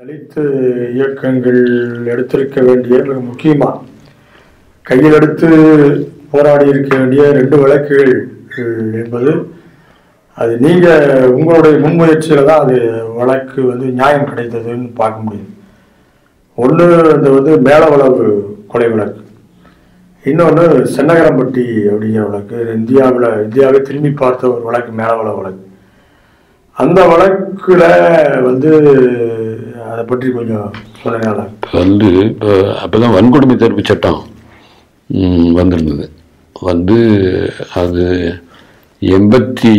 தலித்து இயக்கங்கள் எடுத்திருக்க வேண்டிய மிக முக்கியமா கையில் எடுத்து போராடி இருக்க வேண்டிய ரெண்டு வழக்குகள் அஹ், என்பது அது நீங்க உங்களுடைய முன்முயற்சியில தான் அது வழக்கு வந்து நியாயம் கிடைத்ததுன்னு பார்க்க முடியுது ஒன்று இந்த வந்து மேலவளவு கொலை வழக்கு இன்னொன்று சென்னகரம்பட்டி அப்படிங்கிற வழக்கு இந்தியாவில் இந்தியாவை திரும்பி பார்த்த ஒரு வழக்கு மேலவளவு வழக்கு அந்த வழக்குல வந்து அதை பற்றி கொஞ்சம் சொன்னீங்களா இப்போ வந்து இப்போ அப்போ தான் வன்கொடுமை தடுப்பு சட்டம் ம், வந்திருந்தது வந்து அது எண்பத்தி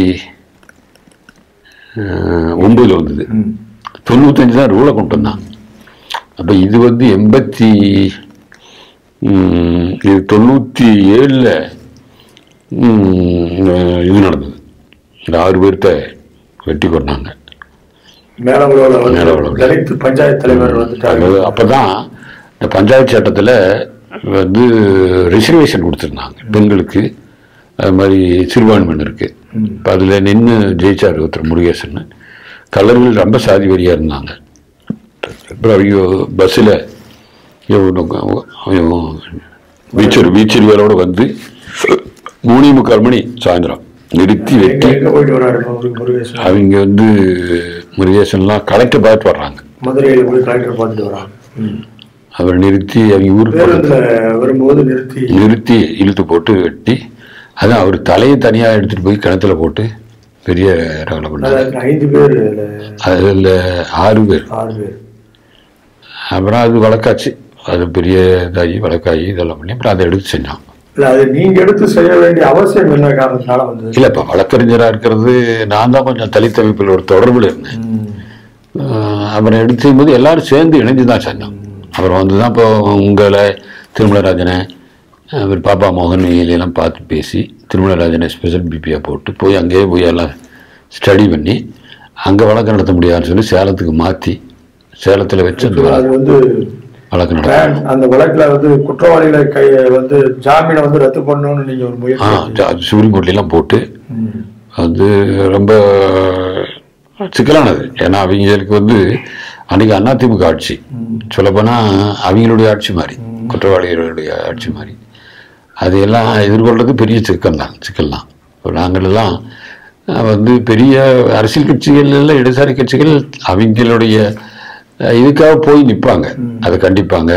ஒம்பதில் வந்தது ம் தொண்ணூத்தஞ்சு தான் ரூலை கொண்டு வந்தான் அப்போ இது வந்து எண்பத்தி ம், இது தொண்ணூற்றி ஏழில் இது நடந்தது இந்த ஆறு பேர்த்த வெட்டி கொண்டாங்க மேலவளவுல வந்து மேலவளவுல. தலித் பஞ்சாயத்து தலைவர் வந்துட்டாங்க அது அப்பதான் இந்த பஞ்சாயத்து சட்டத்தில் வந்து ரிசர்வேஷன் கொடுத்துருந்தாங்க பெண்களுக்கு அது மாதிரி சிறுபான்மையினருக்கு இப்போ அதில் நின்று ஜெயிச்சார் ஒருத்தர் முருகேசன் கலர்கள் ரொம்ப சாதி வரியாக இருந்தாங்க அப்புறம் அவங்க பஸ்ஸில் வீச்சர் வீச்சரிவரோடு வந்து மூணே முக்கால் மணி சாயந்தரம் நிறுத்தி எங்க வெட்டி எங்க போயிட்டு வராரு முரு- முருகேசன் அவங்க வந்து முருகேசன்லாம் கலெக்டர் பார்த்து வர்றாங்க மதுரையில போய் கலெக்டர் பார்த்துட்டு வராங்க ம். அவர் நிறுத்தி அவங்க ஊருக்கு பேருந்துல வரும்போது நிறுத்தி நிறுத்தி இழுத்து போட்டு வெட்டி அதான் அவர் தலையை தனியாக எடுத்துட்டு போய் கிணத்துல போட்டு பெரிய ரகலை பண்ணார் அதாவது ஐந்து பேர் அதுல அதில் ஆறு பேர் ஆறு பேர் அப்புறம் அது வழக்காச்சு அது பெரிய இதாகி வழக்காகி இதெல்லாம் பண்ணி அப்புறம் அதை எடுத்து செஞ்சான் இல்ல அது நீங்க எடுத்து செய்ய வேண்டிய அவசியம் என்ன காரணத்தினால வந்தது இல்லை இப்போ வழக்கறிஞராக இருக்கிறது நான் தான் கொஞ்சம் தலித்தமைப்பில் ஒரு தொடர்பில் இருந்தேன் ம். ஆஹ் அப்புறம் எடுத்து செய்யும்போது எல்லாரும் சேர்ந்து இணைஞ்சு தான் செஞ்சோம் அப்புறம் வந்து தான் இப்போ உங்களை திருமலராஜனை அவர் பாப்பா மோகன் இவங்களெல்லாம் பார்த்து பேசி திருமலராஜனை ஸ்பெஷல் பிபியாக போட்டு போய் அங்கேயே போய் எல்லாம் ஸ்டடி பண்ணி அங்கே வழக்கு நடத்த முடியாதுன்னு சொல்லி சேலத்துக்கு மாற்றி சேலத்தில் வச்சு அந்த அது வந்து வழக்கு நடத்த பிளான் அந்த வழக்குல வந்து குற்றவாளிகளை கை வந்து ஜாமீனை வந்து ரத்து பண்ணணும்னு நீங்க ஒரு ஆ முயற்சி ஜா- சுப்ரீம் கோர்ட்லாம் போட்டு ம். அது ரொம்ப சிக்கலானது ஏன்னா அவங்களுக்கு வந்து அன்றைக்கி அதிமுக ஆட்சி சொல்லப்போனால் அவங்களுடைய ஆட்சி மாதிரி குற்றவாளிகளுடைய ஆட்சி மாதிரி அது எல்லாம் எதிர்கொள்றது பெரிய சிக்கல் தான் சிக்கல் தான் இப்போ நாங்களெல்லாம் அஹ், வந்து பெரிய அரசியல் கட்சிகள் எல்லாம் இடதுசாரி கட்சிகள் அவங்களுடைய அஹ், இதுக்காக போய் நிற்பாங்க அதை கண்டிப்பாங்க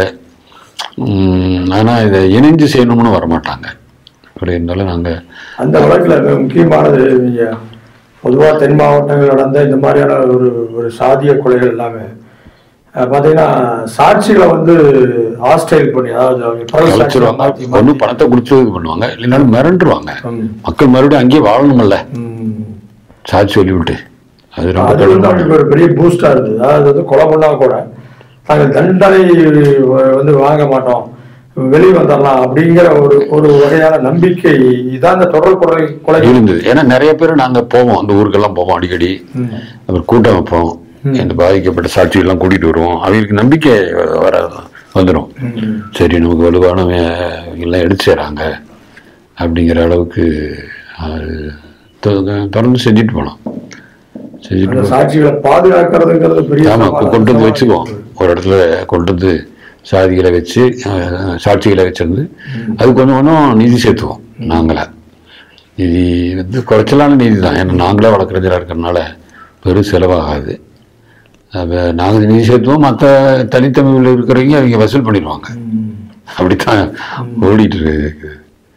ஆனால் இதை இணைஞ்சு செய்யணும்னு வரமாட்டாங்க அப்படி இருந்தாலும் நாங்கள் அந்த வழக்குல மிக முக்கியமானது நீங்க பொதுவா தென் மாவட்டங்கள் நடந்த இந்த மாதிரியான ஒரு ஒரு சாதிய கொலைகள் எல்லாமே அஹ், பாத்தீங்கன்னா சாட்சிகளை வந்து ஹாஸ்டைல் பண்ணி அதாவது அவங்க பிறகு சாட்சிகளை கலைச்சிருவாங்க மாத்தி மாத்தி- ஒன்றும் பணத்தை கொடுத்து இது பண்ணுவாங்க இல்லைனாலும் மிரண்டுருவாங்க ம். மக்கள் மறுபடியும் அங்கேயே வாழணுமல்ல ம். சாட்சி சொல்லிவிட்டு அது ரொம்ப அது வந்து அவங்களுக்கு ஒரு பெரிய பூஸ்டா இருந்தது அதாவது வந்து கொலை பண்ணா கூட நாங்கள் தண்டனை வந்து வாங்க மாட்டோம் வெளியே வந்துடலாம் அப்படிங்கிற ஒரு ஒரு வகையான நம்பிக்கை இதான் இந்த தொடர் கொலை கொலை இருந்தது ஏன்னா நிறைய பேர் நாங்க போவோம் அந்த ஊருக்கெல்லாம் போவோம் அடிக்கடி ம். அப்புறம் கூட்டம் வைப்போம் இந்த பாதிக்கப்பட்ட சாட்சிகள்லாம் கூட்டிட்டு வருவோம் அவங்களுக்கு நம்பிக்கை வர வந்துடும் ம். சரி நமக்கு வலுவானவங்க எல்லாம் எடுத்து செய்கிறாங்க அப்படிங்கிற அளவுக்கு அது தொ- தொடர்ந்து செஞ்சுட்டு போனோம் செஞ்சுட்டு அந்த சாட்சிகளை பாதுகாக்கிறதுங்கிறது பெரிய ஆமாம் சவால். கொண்டு வந்து வச்சுக்குவோம் ஒரு இடத்துல கொண்டு வந்து சாதிகளை வச்சு அஹ், சாட்சிகளை வச்சிருந்து அது கொஞ்சம் கொஞ்சம் நிதி சேர்த்துவோம் நாங்களே நிதி வந்து குறைச்சலான நிதி தான் ஏன்னா நாங்களே வழக்கறிஞராக இருக்கிறனால பெரும் செலவாகாது அப்போ நாங்கள் நிதி சேர்த்துவோம் மற்ற தனித்தமிழில் இருக்கிறவங்க அவங்க வசூல் பண்ணிடுவாங்க ம். அப்படித்தான் ஓடிட்டு இருக்கு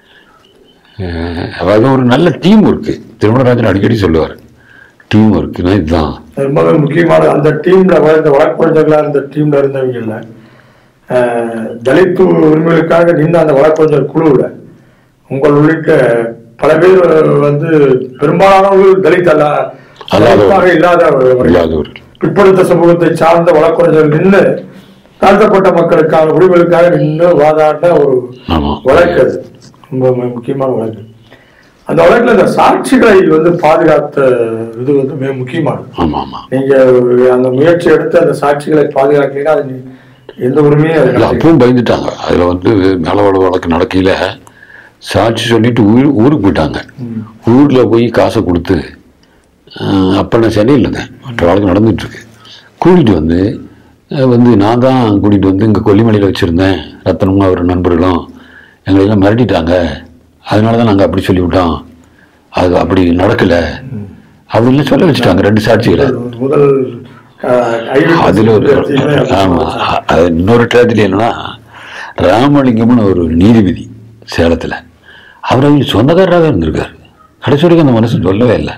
அஹ், அதாவது ஒரு நல்ல டீம் ஒர்க்கு திருமணராஜன் அடிக்கடி சொல்லுவார் டீம் ஒர்க்குன்னா இதுதான் ரொம்பவே முக்கியமான அந்த டீம்ல இந்த வழக்கறிஞர்களா இருந்த டீம்ல இருந்தவங்கல்ல அஹ், தலித் உரிமைகளுக்காக நின்ற அந்த வழக்கறிஞர் குழுவுல உங்கள் உள்ளிட்ட பல பேர் வந்து பெரும்பாலானவர்கள் தலித் அல்ல அல்லாதவர்கள். தலித்தாக இல்லாதவர்கள் இல்லாதவர்கள் பிற்படுத்த சமூகத்தை சார்ந்த வழக்கறிஞர்கள் நின்று தாழ்த்தப்பட்ட மக்களுக்கான உரிமைகளுக்காக நின்று வாதாடின ஒரு ஆமாம் வழக்கு அது ரொம்ப மு- முக்கியமான வழக்கு அந்த வழக்குல இந்த சாட்சிகளை வந்து பாதுகாத்த இது வந்து மிக முக்கியமானது ஆமாம் ஆமாம் நீங்க அந்த முயற்சி எடுத்து அந்த சாட்சிகளை பாதுகாக்கலைன்னா அது நீ- எந்த உரிமையும் அது இல்லை கிடையாது. அப்பவும் பயந்துட்டாங்க அதில் வந்து மேலவாழ வழக்கு நடக்கையில் சாட்சி சொல்லிட்டு ஊர் ஊருக்கு போயிட்டாங்க ஊரில் போய் காசை கொடுத்து அஹ், அப்போ நான் சென்னையில் இருந்தேன் மற்ற வழக்கு நடந்துட்டு இருக்கு கூட்டிகிட்டு வந்து அஹ், வந்து நான் தான் கூட்டிகிட்டு வந்து இங்கே கொல்லிமலையில் வச்சுருந்தேன் ரத்தனமும் அவர் நண்பர்களும் எங்களெல்லாம் மிரட்டிட்டாங்க அதனால தான் நாங்கள் அப்படி சொல்லிவிட்டோம் அது அப்படி நடக்கலை அப்படின்னு சொல்ல வச்சுட்டாங்க ரெண்டு சாட்சிகளை முதல் அஹ், ஐநூறு அதில் ஒரு எடுத்தீங்கன்னா ஆமாம் அது இன்னொரு ட்ராஜடி என்னன்னா ராமலிங்கம்னு ஒரு நீதிபதி சேலத்தில் அவர் அவங்க சொந்தக்காரராக இருந்திருக்காரு கடைசி வரைக்கும் அந்த மனுஷன் சொல்லவே இல்லை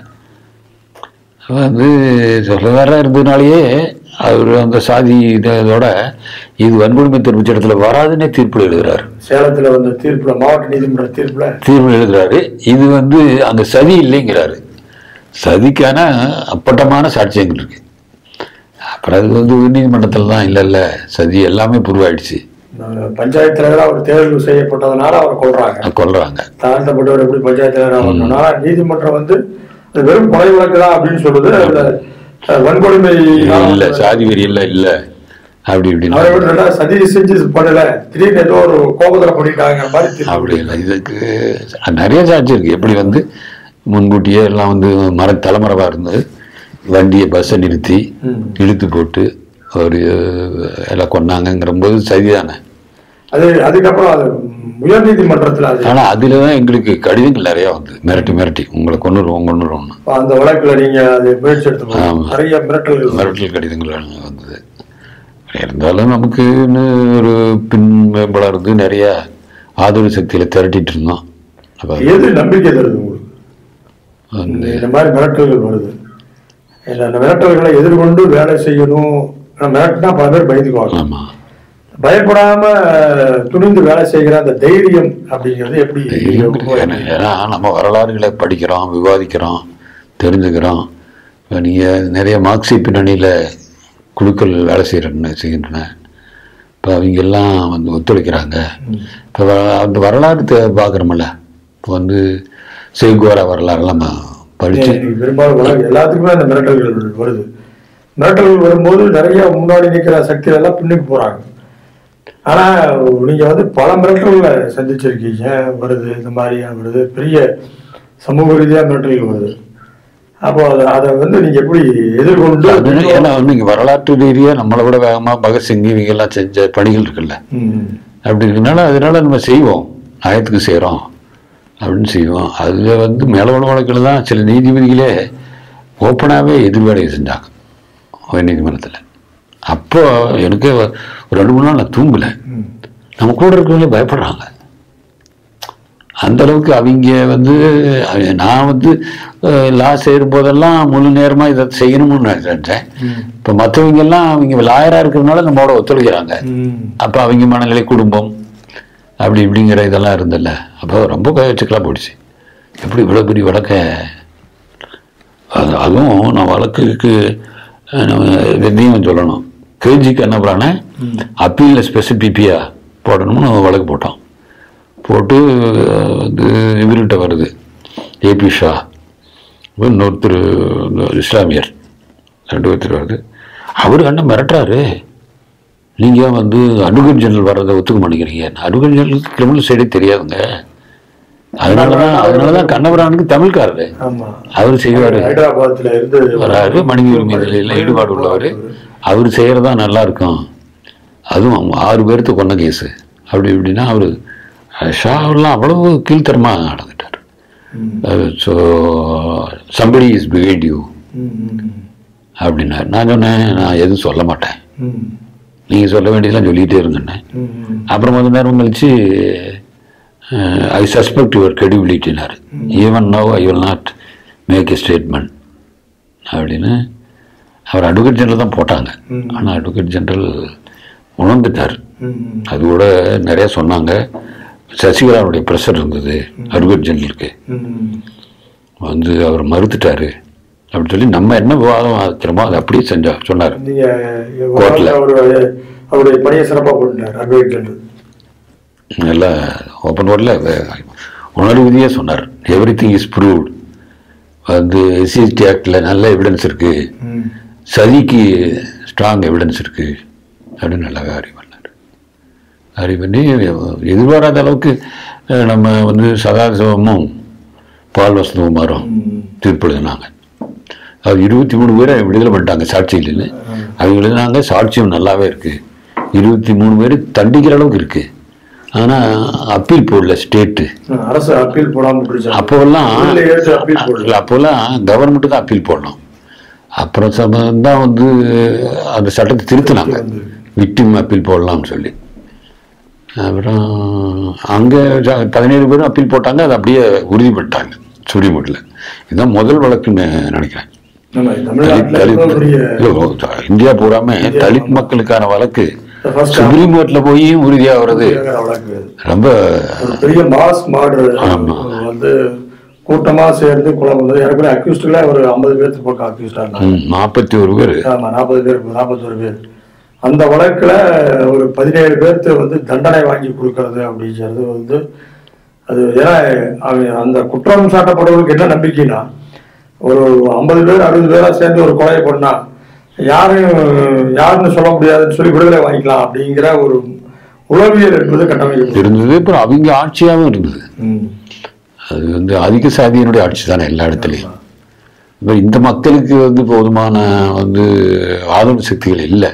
வந்து சொந்தக்காரராக இருந்ததுனாலேயே அவர் அந்த சாதி இத- இதோட இது வன்கொடுமை தெரிவிச்ச இடத்துல வராதுன்னே தீர்ப்பு எழுதுறாரு சேலத்துல வந்த தீர்ப்புல மாவட்ட நீதிமன்ற தீர்ப்புல தீர்ப்பு எழுதுறாரு இது வந்து அங்கே சதி இல்லைங்கிறாரு சதிக்கான அப்பட்டமான சாட்சியங்கள் இருக்கு அப்புறம் அது வந்து உயர்நீதிமன்றத்தில் தான் இல்லை இல்லை சதி எல்லாமே புரிவாயிடுச்சு அஹ், பஞ்சாயத்து தலைவரா அவர் தேர்வு செய்யப்பட்டதுனால அவர் கொள்றாங்க கொல்றாங்க தாழ்த்தப்பட்டவர் எப்படி பஞ்சாயத்து தலைவரா வரணும்னா நீதிமன்றம் வந்து அது வெறும் கொலை வழக்கு தான் அப்படின்னு சொல்லுது அதுல அஹ், வன்கொடுமை இல்லை சாதி வெறி இல்லை இல்லை அப்படி அவரை இப்படின்னு விட நல்லா சதி செஞ்சு பண்ணல திடீர்னு ஏதோ ஒரு கோபத்துல பண்ணிட்டாங்க மாதிரி தீர்ப்பு. அப்படி இல்லை இதுக்கு நிறைய சாட்சி இருக்கு எப்படி வந்து முன்கூட்டியே எல்லாம் வந்து மர தலைமறைவாக இருந்து வண்டியை பஸ்ஸை நிறுத்தி ம். இழுத்து போட்டு ஒரு எல்லாம் கொன்னாங்கங்கிற போது சரிதானே அது அதுக்கப்புறம் அது உயர் நீதிமன்றத்துல அது ஆனால் அதில் தான் எங்களுக்கு கடிதங்கள் நிறையா வந்து மிரட்டி மிரட்டி உங்களை கொண்டுருவோம் கொண்டுருவோம்னு அந்த வழக்குல நீங்க அது முயற்சி எடுத்து ஆமா. நிறைய மிரட்டல்கள் மிரட்டல் கடிதங்கள் வந்தது இருந்தாலும் நமக்கு இன்னும் ஒரு பின் மேம்பலம் இருந்து நிறைய ஆதரவு சக்தியில திரட்டிட்டு இருந்தோம் அப்போ எது நம்பிக்கை தருது உங்களுக்கு வந்து இந்த மாதிரி மிரட்டல்கள் வருது இந்த அந்த மிரட்டல்களை எதிர்கொண்டு வேலை செய்யணும் ஆனா மிரட்டினா பல பேர் பயந்துக்குவாங்க ஆமாம் பயப்படாம துணிந்து வேலை செய்கிற அந்த தைரியம் அப்படிங்கிறது எப்படி ஏன்னா ஏன்னா நம்ம வரலாறுகளை படிக்கிறோம் விவாதிக்கிறோம் தெரிஞ்சுக்கிறோம் இப்போ நீங்கள் நிறைய மார்க்சி பின்னணியில் குழுக்கள் வேலை செய்கிறன செய்கின்றன இப்போ அவங்க எல்லாம் வந்து ஒத்துழைக்கிறாங்க இப்போ அந்த வரலாறு தே பார்க்குறோம்ல இப்போ வந்து சேகுவாரா வரலாறுலாம் நம்ம படித்து இன்னைக்கு பெரும்பாலும் உலக எல்லாத்துக்குமே அந்த மிரட்டல்கள் வருது மிரட்டல்கள் வரும்போது நிறைய முன்னாடி நிற்கிற சக்திகள் எல்லாம் பின்னுக்கு போறாங்க ஆனா நீங்க வந்து பல மிரட்டல்களை சந்திச்சிருக்கீங்க வருது இந்த மாதிரி வருது பெரிய சமூக ரீதியா மிரட்டல்கள் வருது அப்போ அதை அதை வந்து நீங்க எப்படி எதிர்கொண்டு அது ஏன்னா வந்து இங்கே வரலாற்று ரீதியாக நம்மளை விட வேகமாக பகத்சிங் இவங்க எல்லாம் செஞ்ச பணிகள் இருக்குல்ல ம். அப்படி இருக்கனால அதனால நம்ம செய்வோம் நியாயத்துக்கு செய்கிறோம் அப்படின்னு செய்வோம் அதில் வந்து மேலவள வழக்கில் தான் சில நீதிபதிகளே ஓப்பனாகவே எதிர்வேலையை செஞ்சாங்க உயர் நீதிமன்றத்தில் அப்போ எனக்கு ஒரு ரெண்டு மூணு நாள் நான் தூங்கலை ம். நம்ம கூட இருக்கிறவங்களே பயப்படுறாங்க அந்த அளவுக்கு அவங்க வந்து அவங்க- நான் வந்து லா செய்யும் போதெல்லாம் முழு நேரமாக இதை செய்யணும்னு நான் நினைச்சேன் ம். இப்போ மற்றவங்க எல்லாம் அவங்க லாயராக இருக்கிறதுனால நம்மளோட ஒத்துழைக்கிறாங்க ம். அப்போ அவங்க மனநிலை குடும்பம் அப்படி இப்படிங்கிற இதெல்லாம் இருந்தல்ல அப்போ ரொம்ப வச்சுக்கலாம் போயிடுச்சு எப்படி இவ்வளோ பெரிய வழக்க அது அதுவும் நான் வழக்குக்கு அஹ், நம்ம இதையும் சொல்லணும் கேஜிக்கு என்ன பண்ணானே அப்பீலில் ஸ்பெசிபிபியாக போடணும்னு வழக்கு போட்டோம் போட்டு அஹ், வந்து இவர்கிட்ட வருது ஏபி ஷா இன்னொருத்தர் இந்த இஸ்லாமியர் ரெண்டு பேர்த்தர் வருது அவர் என்ன மிரட்டுறாரு நீங்கள் வந்து அட்வொகேட் ஜெனரல் வர்றதை ஒத்துக்க மாட்டேங்கிறீங்க அட்வொகேட் ஜெனரலுக்கு கிரிமினல் சைடே தெரியாதுங்க அதனால தான் அதனால தான் கண்ணபுரானுக்கு தமிழ்காரரு ஆமா அவர் செய்வார் ஹைதராபாத்ல இருந்து வராரு மனித உரிமை இதில் ஈடுபாடு உள்ளவர் அவர் செய்கிறதா நல்லா இருக்கும் அதுவும் ஆறு பேர்த்து கொண்ட கேஸு அப்படி இப்படின்னா அவர் ஷாவெல்லாம் அவ்வளவு கீழ்த்தரமாக நடந்துட்டார் ம். So somebody is behind you ம். ம். அப்படின்னாரு நான் சொன்னேன் நான் எதுவும் சொல்ல மாட்டேன் ம். நீங்கள் சொல்ல வேண்டியதெல்லாம் சொல்லிகிட்டே இருங்கண்ணே ம். ம். அப்புறம் கொஞ்ச நேரம் கழிச்சு ஐ சஸ்பெக்ட் யுவர் credibility-னாரு even now I will not make a statement அப்படின்னு அவர் அட்வொகேட் ஜெனரல் தான் போட்டாங்க ம். ஆனால் அட்வொகேட் ஜெனரல் உணர்ந்துட்டார் ம். ம். அது கூட நிறைய சொன்னாங்க சசிகலாவுடைய ப்ரெஷர் இருந்தது அட்வொகேட் ஜெனரலுக்கு ம். வந்து அவர் மறுத்துட்டாரு அப்படின்னு சொல்லி நம்ம என்ன விவாதம் வைக்கிறோமோ அதை அப்படியே செஞ்சா சொன்னார் நீங்க கோர்ட்ல. அவருடைய அவருடைய பணியை சிறப்பா போட்டார் அட்வைட் ஜெனரல் நல்ல ஓப்பன் வேர்டில் உணர்வு ரீதியாக சொன்னார் எவ்ரி திங் இஸ் ப்ரூவ்ட் வந்து எஸ்சிஎஸ்டி ஆக்டில் நல்ல எவிடன்ஸ் இருக்குது ம். சதிக்கு ஸ்ட்ராங் எவிடன்ஸ் இருக்குது அப்படின்னு நல்லாவே அறிவு பண்ணார் அறிவு பண்ணி எதிர்பாராத அளவுக்கு அஹ், நம்ம வந்து சதாசிவமும் பால் வசந்தகுமாரும் ம். தீர்ப்பு எழுதினாங்க அவர் இருபத்தி மூணு பேரை விடுதலை பண்ணிட்டாங்க சாட்சியில்னு அவங்க எழுதினாங்க சாட்சியம் நல்லாவே இருக்கு இருபத்தி மூணு பேர் தண்டிக்கிற அளவுக்கு இருக்கு ஆனால் அப்பீல் போடல ஸ்டேட்டு ம், அரசு அப்பீல் போடாம பிடிச்சாங்க அப்போல்லாம் உள்ள ஏற்று அப்பீல் போடல இல்லை அப்போல்லாம் கவர்மெண்ட்டு தான் அப்பீல் போடணும் அப்புறம் சம- தான் வந்து அந்த சட்டத்தை திருத்தினாங்க வந்து விக்டிம் அப்பீல் போடலாம்னு சொல்லி அப்புறம் அங்கே பதினேழு பேரும் அப்பீல் போட்டாங்க அதை அப்படியே உறுதி பண்ணிட்டாங்க சுப்ரீம் கோர்ட்டில் இதுதான் முதல் வழக்குன்னு நினைக்கிறேன் நம்ம தலித் தமிழ்நாட்டில் தலித் இவ்வளவு பெரிய இல்ல, ஓ, த- இந்தியா பூராமே தலித் மக்களுக்கான வழக்கு ஃபர்ஸ்ட் சுப்ரீம் கோர்ட்டில் போய் உறுதியாகிறது வழக்கு ரொம்ப ஒரு பெரிய மாஸ் மாடு ஆமா. வந்து கூட்டமா சேர்ந்து குளம் வந்தது ஏற்கனவே அக்யூஸ்டுல ஒரு ஐம்பது பேர்த்து பக்கம் அக்யூஸ்டாங்க நாற்பத்தி ஒரு பேர் ஆமா நாற்பது பேர் நாற்பத்தொரு பேர் அந்த வழக்குல ஒரு பதினேழு பேர்த்து வந்து தண்டனை வாங்கி கொடுக்கறது அப்படிங்கிறது வந்து அது ஏன்னா அவங்க அந்த குற்றம் சாட்டப்படுவதற்கு என்ன நம்பிக்கைனா ஒரு ஐம்பது பேர் அறுபது பேரா சேர்ந்து ஒரு கொலையை பண்ணா யாரும் யாருன்னு சொல்ல முடியாதுன்னு சொல்லி விடுதலை வாங்கிக்கலாம் அப்படிங்கிற ஒரு உளவியல் என்பது கட்டமைக்கப்படும் இருந்தது அப்புறம் அவங்க ஆட்சியாகவும் இருந்தது ம். அது வந்து அதிக சாதியினுடைய ஆட்சி தானே எல்லா இடத்துலையும் இப்போ இந்த மக்களுக்கு வந்து போதுமான வந்து ஆதரவு சக்திகள் இல்லை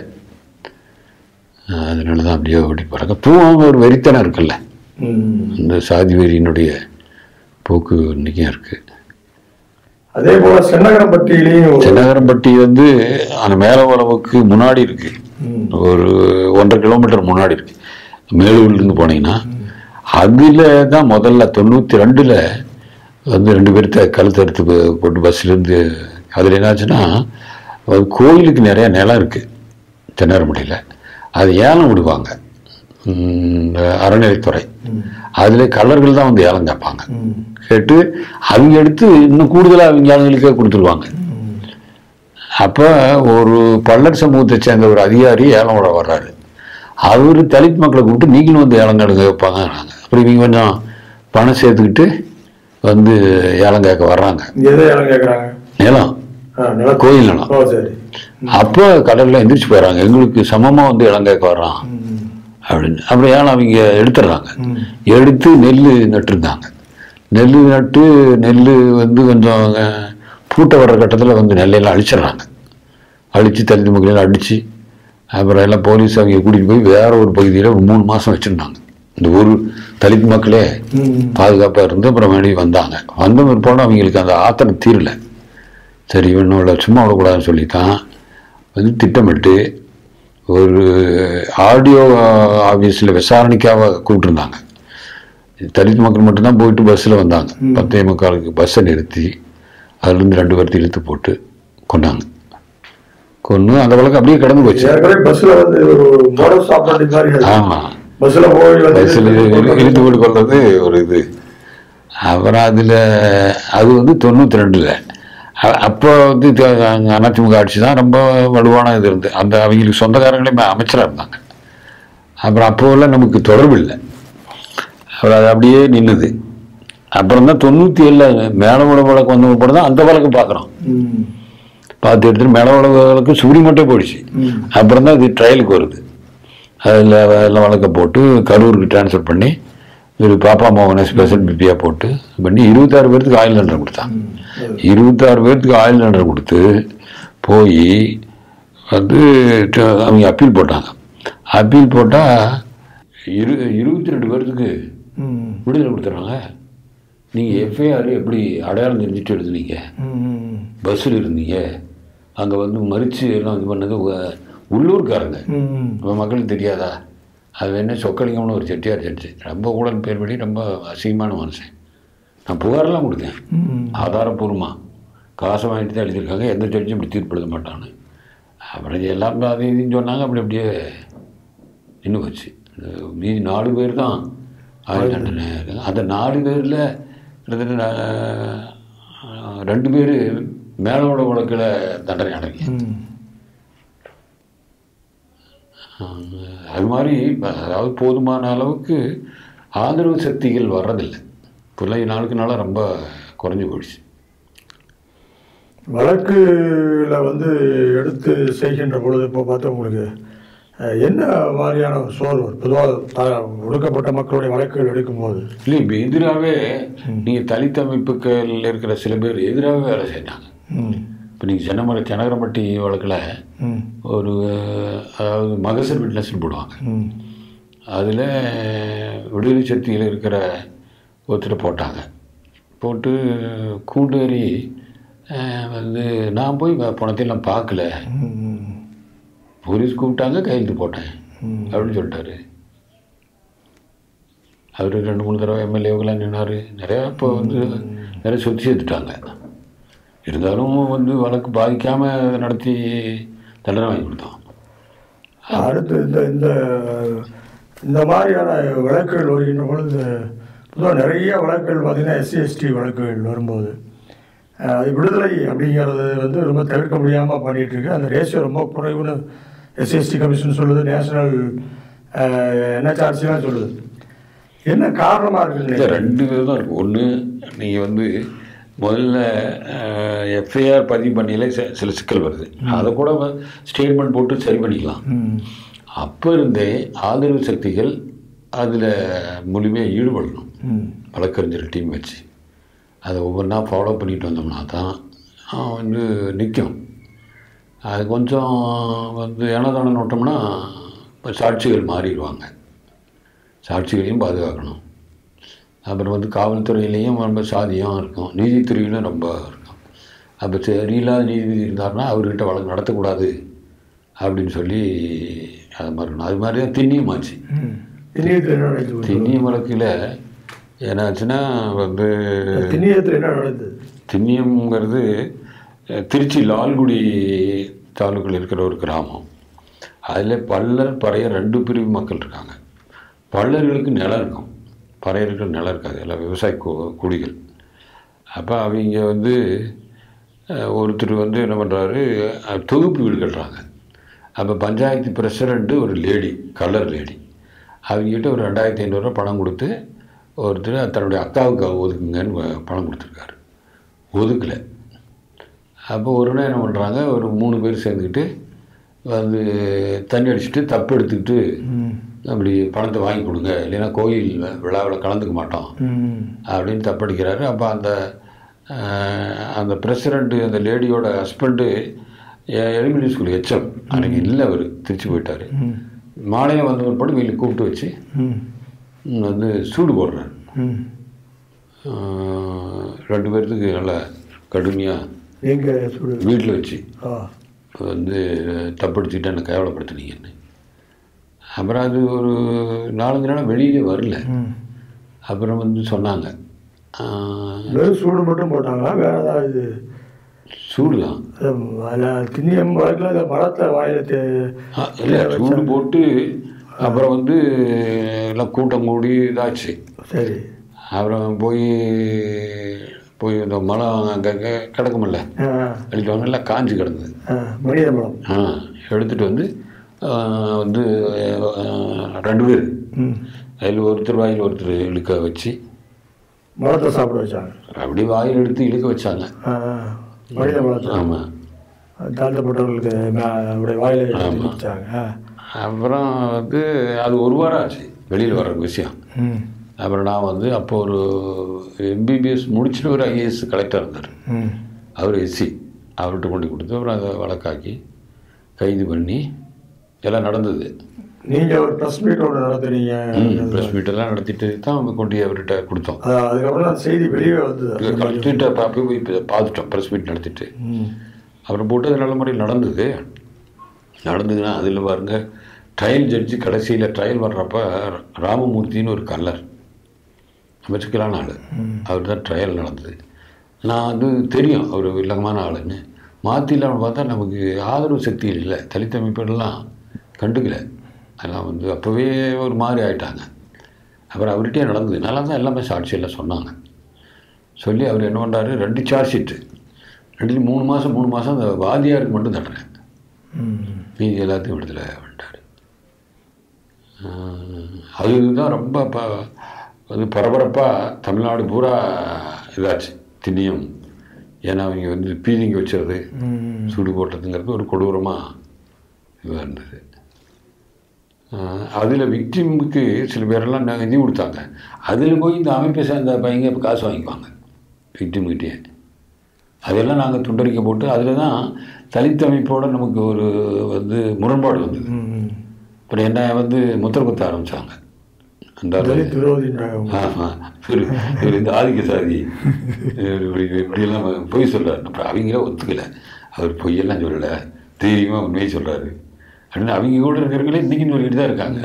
அதனால தான் அப்படியே ஓடி போகிறாங்க பூவும் ஒரு வெறித்தனம் இருக்குல்ல ம். இந்த சாதி வெறியினுடைய போக்கு இன்றைக்கும் இருக்குது அதே போல சென்னகரப்பட்டியிலையும் ஒரு- சென்னகரம்பட்டி வந்து அந்த மேலவளவுக்கு முன்னாடி இருக்கு ம். ஒரு ஒன்றரை கிலோமீட்டர் முன்னாடி இருக்கு மேலூர்லேருந்து போனீங்கன்னா அதில் தான் முதல்ல தொண்ணூற்றி ரெண்டில் வந்து ரெண்டு பேர்த்த கழுத்து எடுத்து போ- போட்டு பஸ்லேருந்து அதில் என்னாச்சுன்னா ஒரு கோயிலுக்கு நிறைய நிலம் இருக்குது தென்னார்மடியில் அது ஏலம் விடுவாங்க ம், இந்த அறநிலைத்துறை ம். அதில் கலர்கள் தான் வந்து ஏலம் கேட்பாங்க ம். கேட்டு அவங்க எடுத்து இன்னும் கூடுதலாக அவங்க ஆளுங்களுக்கே கொடுத்துருவாங்க அப்போ ஒரு பல்லர் சமூகத்தை சேர்ந்த ஒரு அதிகாரி ஏலம் விட வர்றாரு அவர் தலித் மக்களை கூப்பிட்டு நீங்களும் வந்து ஏலம் கேளுங்க வைப்பாங்க நாங்கள் அப்புறம் இவங்க கொஞ்சம் பணம் சேர்த்துக்கிட்டு வந்து ஏலம் கேட்க வர்றாங்க இங்க எதை இடம் கேட்குறாங்க நிலம் நில கோயில் நிலம் ஓ சரி அப்போ கடலில் எந்திரிச்சு போயிடறாங்க எங்களுக்கு சமமாக வந்து இடம் கேட்க வர்றான் ம். அப்படின்னு அப்புறம் ஏலம் அவங்க எடுத்துடுறாங்க ம். எடுத்து நெல் நட்டுருந்தாங்க நெல் நட்டு நெல் வந்து கொஞ்சம் அஹ், பூட்டை வர்ற கட்டத்தில் வந்து நெல்லையெல்லாம் அழிச்சிடுறாங்க அழித்து தலித் மக்களையும் அடித்து அப்புறம் எல்லாம் போலீஸ் அவங்க கூட்டிகிட்டு போய் வேற ஒரு பகுதியில் ஒரு மூணு மாதம் வச்சுருந்தாங்க இந்த ஒரு தலித் மக்களே ம். பாதுகாப்பாக இருந்து அப்புறம் வேண்டி வந்தாங்க வந்த பிற்பாடு அவங்களுக்கு அந்த ஆத்திரம் தீரல சரி இவனோட சும்மா விடக்கூடாதுன்னு சொல்லித்தான் வந்து திட்டமிட்டு ஒரு ஆடியோ ஆஃபீஸில் விசாரணைக்காக கூப்பிட்டுருந்தாங்க தலித் மக்கள் மட்டும்தான் போயிட்டு பஸ்ஸில் வந்தாங்க பத்தே முக்காலுக்கு பஸ்ஸை நிறுத்தி அதுலேருந்து ரெண்டு பேர்த்து இழுத்து போட்டு கொண்டாங்க கொண்டு அந்த வழக்கு அப்படியே கடந்து போச்சு ஏற்கனவே பஸ்ல வந்து ஒரு மோடல் சாப்பாடு மாதிரி ஆமாம் பஸ்ல போய் வந்து பஸ்ஸில் இழுத்து போட்டு கொள்வது ஒரு இது அப்புறம் அதில் அது வந்து தொண்ணூற்றி ரெண்டில் அப்போ வந்து த- அங்க அதிமுக ஆட்சி தான் ரொம்ப வலுவான இது இருந்து அந்த அவங்களுக்கு சொந்தக்காரங்களே ம- அமைச்சரா இருந்தாங்க அப்புறம் அப்போல்லாம் நமக்கு தொடர்பு இல்லை அப்புறம் அது அப்படியே நின்றுது அப்புறம் தான் தொண்ணூற்றி ஏழில் மேலவள வழக்கு வந்த பிறகு தான் அந்த வழக்கு பார்க்குறோம் ம். பார்த்து எடுத்துட்டு மேலவள வழக்கு சுப்ரீம் கோர்ட்டே போயிடுச்சு ம். அப்புறம் தான் இது ட்ரையலுக்கு வருது அதில் எல்லாம் வழக்கை போட்டு கரூருக்கு ட்ரான்ஸ்ஃபர் பண்ணி ஒரு பாப்பா மோகனை ஸ்பெஷல் பிபியாக போட்டு பண்ணி இருபத்தாறு பேர்த்துக்கு ஆயில் தண்டனை கொடுத்தாங்க இருபத்தாறு பேர்த்துக்கு ஆயில் தண்டனை கொடுத்து போய் வந்து ட- அவங்க அப்பீல் போட்டாங்க அப்பீல் போட்டால் இரு இருபத்தி ரெண்டு பேர்த்துக்கு ம். விடுதலை கொடுத்துறாங்க நீங்கள் எஃப்ஐஆர் எப்படி அடையாளம் தெரிஞ்சுட்டு எழுதுனீங்க ம். பஸ்ஸில் இருந்தீங்க அங்கே வந்து மறித்து எல்லாம் இது பண்ணது உ- உள்ளூர்காரங்க ம். நம்ம மக்களுக்கு தெரியாதா அது என்ன சொக்கலிங்கம்னு ஒரு செட்டியார் ஜட்ஜு ரொம்ப ஊழல் பேர்படி ரொம்ப அசிங்கமான மனுஷன் நான் புகாரெல்லாம் கொடுத்தேன் ம். ஆதாரப்பூர்வமாக காசை வாங்கிட்டு தான் எழுதியிருக்காங்க எந்த ஜட்ஜும் இப்படி தீர்ப்பு எழுத மாட்டான்னு அப்புறம் இது எல்லாம் அது இதுன்னு சொன்னாங்க அப்படி அப்படியே நின்று போச்சு இந்த மீதி நாலு பேர் தான் ஆயுள் தண்டனை இருக்காங்க அந்த நாலு பேரில் கிட்டத்தட்ட நான், ரெண்டு பேர் மேலோட வழக்கில் தண்டனை அடங்கி ம். அது மாதிரி அதாவது போதுமான அளவுக்கு ஆதரவு சக்திகள் வர்றதில்லை பிள்ளை நாளுக்கு நாளாக ரொம்ப குறைஞ்சி போயிடுச்சு வழக்குல வந்து எடுத்து செய்கின்ற பொழுது இப்போ பார்த்தா உங்களுக்கு அஹ், என்ன மாதிரியான ஒரு சோர்வு பொதுவாக த- ஒடுக்கப்பட்ட மக்களுடைய வழக்குகள் எடுக்கும்போது இல்லை இப்போ எதிராகவே நீங்கள் தலித் அமைப்புகள் இருக்கிற சில பேர் எதிராகவே வேலை செஞ்சாங்க ம். இப்போ நீங்கள் சென்னமலை கனகரம்பட்டி வழக்கில் ம் ஒரு அதாவது மகசர் விட்னஸ்னு போடுவாங்க ம் அதில் விடுதலை சக்தியில் இருக்கிற ஒருத்தரை போட்டாங்க போட்டு கூண்டேறி அஹ், வந்து நான் போய் வ- பணத்தையெல்லாம் பார்க்கல ம் போலீஸ் கூப்பிட்டாங்க கையெழுத்து போட்டேன் ம் அப்படின்னு சொல்லிட்டாரு அவர் ரெண்டு மூணு தடவை எம்எல்ஏக்கெல்லாம் நின்னார் நிறையா இப்போ வந்து நிறைய சொத்து சேர்த்துட்டாங்க இருந்தாலும் வந்து வழக்கு பாதிக்காமல் நடத்தி தண்டனை வாங்கி கொடுத்தோம் அடுத்து இந்த இந்த இந்த மாதிரியான வழக்குகள் வருகின்ற பொழுது பொதுவாக நிறைய வழக்குகள் பார்த்தீங்கன்னா எஸ்சி எஸ்டி வழக்குகள் வரும்போது அஹ், அது விடுதலை அப்படிங்கிறது வந்து ரொம்ப தவிர்க்க முடியாமல் பண்ணிட்டு இருக்கு அந்த ரேஷியோ ரொம்ப குறைவுன்னு எஸ்சி எஸ்டி கமிஷன் சொல்லுது நேஷனல் என்ஹெச்ஆர்சிலாம் சொல்லுது என்ன காரணமாக இல்லை இருக்குது ரெண்டு விதம் இருக்குது ஒன்று நீங்கள் வந்து முதல்ல எஃப்ஐஆர் பதிவு பண்ணியில சில- சில சிக்கல் வருது அதை கூட ஸ்டேட்மெண்ட் போட்டு சரி பண்ணிக்கலாம் ம் அப்போ இருந்தே ஆதரவு சக்திகள் அதில் முழுமையாக ஈடுபடணும் ம் வழக்கறிஞர் டீம் வச்சு அதை ஒவ்வொன்றா ஃபாலோ பண்ணிட்டு வந்தோம்னா தான் ஆஹ், வந்து நிற்கும் அது கொஞ்சம் வந்து ஏனதானம் நோட்டோம்னா இப்போ சாட்சிகள் மாறிடுவாங்க சாட்சிகளையும் பாதுகாக்கணும் அப்புறம் வந்து காவல்துறையிலையும் ரொம்ப சாதியம் இருக்கும் நீதித்துறையிலும் ரொம்ப இருக்கும் அப்போ சரியில்லாத நீதிபதி இருந்தாருன்னா அவர்கிட்ட வழக்கு நடத்தக்கூடாது அப்படின்னு சொல்லி அது மாதிரி இருக்கணும். அது மாதிரி தான் திண்ணியம் ஆச்சு ம் திண்ணியத்தில் என்ன நடந்தது திண்ணியம் வழக்கில் என்னாச்சுன்னா வந்து திண்ணியத்தில் என்ன நடந்தது திண்ணியம்ங்கிறது அஹ், திருச்சி லால்குடி தாலுக்கில் இருக்கிற ஒரு கிராமம் அதில் பல்லர் பறையர் ரெண்டு பிரிவு மக்கள் இருக்காங்க பல்லர்களுக்கு நிலம் இருக்கும் பறையருக்கு நிலம் இருக்காது எல்லாம் விவசாய கூ குடிகள் அப்போ அவங்க வந்து அஹ், ஒருத்தர் வந்து என்ன பண்ணுறாரு தொகுப்பு வீடு கட்டுறாங்க அப்போ பஞ்சாயத்து பிரசிடண்ட்டு ஒரு லேடி கலர் லேடி அவங்ககிட்ட ஒரு ரெண்டாயிரத்தி ஐநூறுரூவா பணம் கொடுத்து ஒருத்தர் தன்னுடைய அக்காவுக்கு ஒதுக்குங்கன்னு வ- பணம் கொடுத்துருக்காரு ஒதுக்கலை அப்போ ஒரு நாள் என்ன பண்ணுறாங்க ஒரு மூணு பேர் சேர்ந்துக்கிட்டு வந்து தண்ணி அடிச்சுட்டு தப்பு எடுத்துக்கிட்டு ம் அப்படி பணத்தை வாங்கி கொடுங்க இல்லைன்னா கோயில் விழாவில் கலந்துக்க மாட்டோம் ம் அப்படின்னு தப்படிக்கிறாரு அப்போ அந்த அஹ், அந்த பிரசிடண்ட்டு அந்த லேடியோட ஹஸ்பண்டு எலிமெண்ட்ரி ஸ்கூல் ஹெச்எம் அன்றைக்கி இல்லை அவர் திருச்சி போயிட்டார் ம் மாலையில் வந்த ஒரு படம் வீட்டில் கூப்பிட்டு வச்சு ம் ம், வந்து சூடு போடுறாரு ம் அஹ், ரெண்டு பேர்த்துக்கு நல்லா கடுமையாக எங்கே சுடு வீட்டில் வச்சு ஆ வந்து தப்படுத்திட்டு என்னை கேவலப்படுத்துனீங்கன்னு அப்புறம் அது ஒரு நாலஞ்சு நாள் வெளியிலே வரல ம் அப்புறம் வந்து சொன்னாங்க ஆஹ், வெறும் சூடு மட்டும் போட்டாங்களா வேற ஏதாவது சூடு தான் அதில் திண்ணியம் வழக்கில் அந்த பழத்தை வாயில தே இல்லை சூடு போட்டு அப்புறம் வந்து எல்லாம் கூட்டம் கூடி இதாச்சு சரி அப்புறம் போய் போய் இந்த மலம் அங்கங்கே கிடக்குமில்ல ஆ அழிட்டு வாங்க எல்லாம் காஞ்சி கிடந்தது ஆ மனித மலம் ஆ எடுத்துகிட்டு வந்து ஆஹ், வந்து ஆஹ், ரெண்டு பேர் ம் அதில் ஒருத்தர் வாயில் ஒருத்தர் இழுக்க வச்சு மலத்தை சாப்பிட வச்சாங்க அப்படி வாயில் எடுத்து இழுக்க வச்சாங்க ஆ ஆ. மனித மலத்தை ஆமாம் தாழ்த்தப்பட்டவர்களுக்கு மே- அவருடைய வாயில எடுத்து ஆமா. வச்சாங்க ஆ. அப்புறம் வந்து அது ஒரு வாரம் ஆச்சு வெளியில் வர்ற விஷயம் ம் அப்புறம் நான் வந்து அப்போ ஒரு எம்பிபிஎஸ் முடிச்சுட்டு ஒரு ஐஏஎஸ் கலெக்டர் இருந்தார் ம் அவர் எஸ்சி அவர்கிட்ட கொண்டு கொடுத்து அப்புறம் அதை வழக்காக்கி கைது பண்ணி எல்லாம் நடந்தது நீங்கள் ஒரு ப்ரெஸ் மீட் ஒன்று நடத்துனீங்க ப்ரெஸ் மீட்டெல்லாம் நடத்திட்டு தான் அவங்க கொண்டு போய் அவர்கிட்ட கொடுத்தோம் அதான் அதுக்கப்புறம் அந்த செய்தி வெளியே வந்தது கலெக்டர்கிட்ட போய் போய் இப்போ பார்த்துட்டோம் ப்ரெஸ் மீட் நடத்திட்டு ம் அப்புறம் போட்டு அது நல்ல முறையில் நடந்தது நடந்ததுன்னா அதில் பாருங்க ட்ரையல் ஜட்ஜி கடைசியில் ட்ரையல் வர்றப்ப ராமமூர்த்தின்னு ஒரு கல்லர் வச்சுக்கலான ஆள் அவர் தான் ட்ரையல் நடந்தது நான் வந்து தெரியும் அவர் வில்லங்கமான ஆளுன்னு மாற்றிலாம் பார்த்தா நமக்கு ஆதரவு சக்தி இல்லை தலித் அமைப்புகள்லாம் கண்டுக்கல அதெல்லாம் வந்து அப்போவே ஒரு மாதிரி ஆயிட்டாங்க அப்புறம் அவர்கிட்டயே நடந்தது நல்லா தான் எல்லாமே சாட்சியெல்லாம் சொன்னாங்க சொல்லி அவர் என்ன பண்ணுறாரு ரெண்டு சார்ஜ் ஷீட்டு ரெண்டு மூணு மாதம் மூணு மாதம் அந்த வாதியாருக்கு மட்டும் தட்டுறேன் ம் மீதி எல்லாத்தையும் விடுதலை பண்ணிட்டாரு ஆஹ் அதுதான் ரொம்ப ப அது பரபரப்பாக தமிழ்நாடு பூரா இதாச்சு திண்ணியம் ஏன்னா அவங்க வந்து பீதிங்க வச்சுறது ம் சூடு போட்டதுங்கிறது ஒரு கொடூரமாக இதாக இருந்தது அதில் விக்டிமுக்கு சில பேரெல்லாம் ந- இது கொடுத்தாங்க அதில் போய் இந்த அமைப்பை சேர்ந்த பையங்க இப்போ காசு வாங்கிக்குவாங்க விக்டிம்கிட்டே அதெல்லாம் நாங்கள் துண்டறிக்கை போட்டு அதில் தான் தலித் அமைப்போட நமக்கு ஒரு வந்து முரண்பாடு வந்தது ம். அப்புறம் என்ன வந்து முத்திர குத்த ஆரம்பித்தாங்க அந்த தலித் விரோதின்றாங்க ஆமா. இவரு இவர் இந்த ஆதிக்க சாதி இவரு இப்படி இப்படியெல்லாம் பொய் சொல்றாரு அப்புறம் அவங்களே ஒத்துக்கல அவர் பொய்யெல்லாம் சொல்லலை தைரியமாக உண்மையை சொல்றாரு அப்படின்னு அவங்க கூட இருக்கிறவங்களே இன்னைக்கு சொல்லிட்டு தான் இருக்காங்க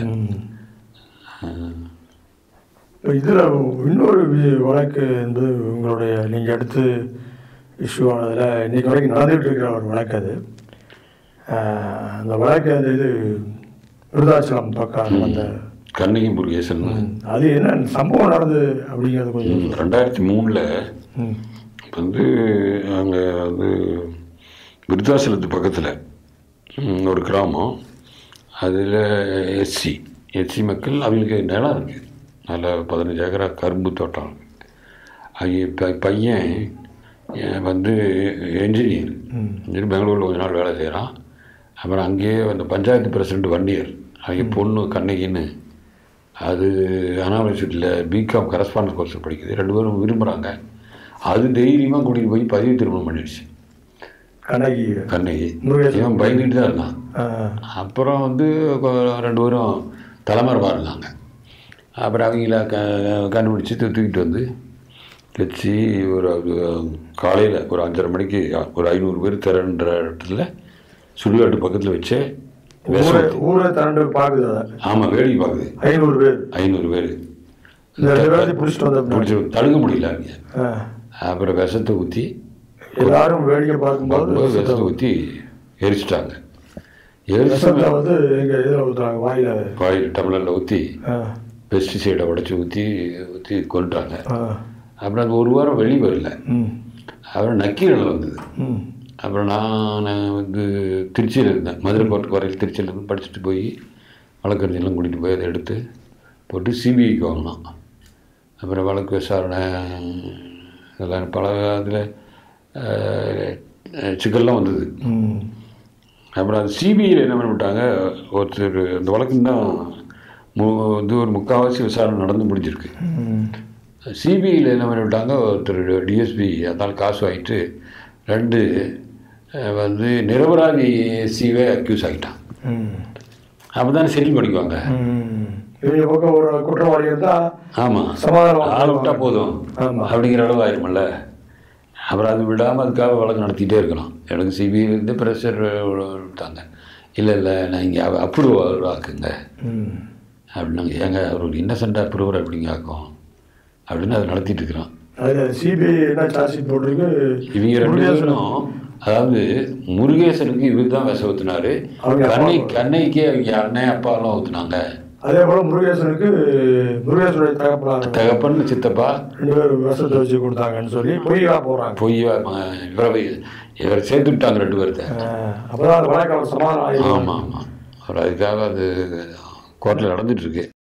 இப்போ இதில் இன்னொரு வி- வழக்கு என்பது உங்களுடைய நீங்கள் எடுத்து இஷ்யூ ஆனதில் இன்னைக்கு வரைக்கும் நடந்துகிட்டு இருக்கிற ஒரு வழக்கு அது ஆஹ், அந்த வழக்கு அந்த இது விருதாச்சலம் பக்கம் அந்த கண்ணகி முருகேசன் அது என்ன சம்பவம் நடந்தது அப்படிங்கிறது கொஞ்சம் ம், ரெண்டாயிரத்தி மூணில் ம். வந்து அங்கே வந்து விருத்தாசலத்து பக்கத்தில் ஒரு கிராமம் அதில் எஸ்சி எஸ்சி மக்கள் அவங்களுக்கு நிலம் இருக்குது நல்ல பதினஞ்சு ஏக்கரா கரும்பு தோட்டம் இருக்கு. அவங்க ப- பையன் அஹ், வந்து என்ஜினியர் இன்ஜினியர் பெங்களூரில் கொஞ்ச நாள் வேலை செய்கிறான் அப்புறம் அங்கேயே அந்த பஞ்சாயத்து பிரசிடென்ட் வன்னியர் அவங்க பொண்ணு கண்ணகின்னு அது அண்ணா யூனிவர்சிட்டியில் பிகாம் கரஸ்பாண்டன்ஸ் கோர்ஸ் படிக்குது ரெண்டு பேரும் விரும்புகிறாங்க அது தைரியமாக கூட்டிகிட்டு போய் பதிவு திருமணம் பண்ணிடுச்சு கண்ணகி கண்ணகி முருகேசன். இவன் பயந்துட்டு தான் இருந்தான் ஆஹ், அப்புறம் வந்து கொ- ரெண்டு பேரும் தலைமறைவாக இருந்தாங்க அப்புறம் அவங்கள க கண்டுபிடிச்சி தூ- தூக்கிட்டு வந்து வச்சு ஒரு காலையில் ஒரு அஞ்சரை மணிக்கு ஒரு ஐநூறு பேர் திரன்ற இடத்துல சுடுகாட்டு பக்கத்தில் வச்சு ஊரை ஊரை திரண்டு பார்க்குது அதை ஆமாம் வேடிக்கை பார்க்குது ஐநூறு பேர் ஐநூறு பேர் இந்த ரெண்டு பேர்த்தையும் பிடிச்சிட்டு வந்த பிடிச்சி தடுக்க முடியல அவங்க ஆஹ், அப்புறம் விஷத்தை ஊற்றி எல்லாரும் வேடிக்கை பார்க்கும்போது பார்க்கும்போது விஷத்தை ஊற்றி எரிச்சிட்டாங்க எரிச்சு விஷத்தை வந்து எங்க இதில் ஊற்றுறாங்க வாயில காயில் டம்ளரில் ஊற்றி ஆஹ், பெஸ்டிசைடை உடச்சி ஊற்றி ஊற்றி கொண்டுட்டாங்க ஆஹ், அப்புறம் அது ஒரு வாரம் வெளியே வரல ம், அப்புறம் நக்கீரல் வந்தது ம், அப்புறம் நான் வந்து திருச்சியில் இருந்தேன் மதுரை கோர்ட்டுக்கு வரையில் திருச்சியில் இருந்து படிச்சுட்டு போய் வழக்கறிஞர்லாம் கூட்டிகிட்டு போய் அதை எடுத்து போட்டு சிபிஐக்கு வாங்கினோம் அப்புறம் வழக்கு விசாரணை இதெல்லாம் பல அதில் சிக்கல்லாம் வந்தது ம். அப்புறம் அது சிபிஐயில் என்ன பண்ணிவிட்டாங்க ஒருத்தர் அந்த வழக்கு இன்னும் மு வந்து ஒரு முக்கால்வாசி விசாரணை நடந்து முடிஞ்சிருக்கு ம். சிபிஐயில் என்ன பண்ணிவிட்டாங்க ஒருத்தர் டிஎஸ்பி அதனால் காசு வாங்கிட்டு ரெண்டு அஹ், வந்து நிரபராதி எஸ்சிவே அக்யூஸ் ஆகிட்டான் ம். அப்போ தானே செட்டில் பண்ணிக்குவாங்க ம். இவங்க பக்கம் ஒரு குற்றவாளி இருந்தா ஆமாம் சமாதானம் ஆள் விட்டா போதும் ஆமா. அப்படிங்கிற அளவு ஆயிருமில்ல அப்புறம் அது விடாமல் அதுக்காக வழக்கு நடத்திட்டே இருக்கலாம் எனக்கு சிபிஐலேருந்து ப்ரெஷர் விட்டாங்க இல்லை இல்லை நான் இங்கே அப்ரூவ் ஆக்குங்க ம். அப்படின்னாங்க ஏங்க அவர் ஒரு இன்னசென்ட் அப்ரூவர் அப்படிங்க ஆக்கும் அப்படின்னு அதை நடத்திட்டு இருக்கிறான் அது சிபிஐ என்ன சார்ஜ் ஷீட் போட்டிருக்கு இவங்க ரெண்டு முருகேசன் பேரும் அதாவது முருகேசனுக்கு இவர் தான் விஷம் ஊத்துனாரு அவங்க அப்பா கண்ணை கண்ணைக்கே அவங்க அண்ணன் அப்பாலாம் ஊத்துனாங்க அதே போல முருகேசனுக்கு முருகேசனுடைய தகப்பனார் தகப்பன் சித்தப்பா ரெண்டு பேரும் விஷத்தை வச்சு கொடுத்தாங்கன்னு சொல்லி பொய்யா போறாங்க பொய் இவரை இவரை சேர்த்து விட்டாங்க ரெண்டு பேர்த்த ஆஹ், அப்பதான் அந்த வழக்கு அவர் சமாதானம் ஆகி ஆமாம் ஆமாம் அவர் அதுக்காக அது கோர்ட்டில் நடந்துட்டு இருக்கு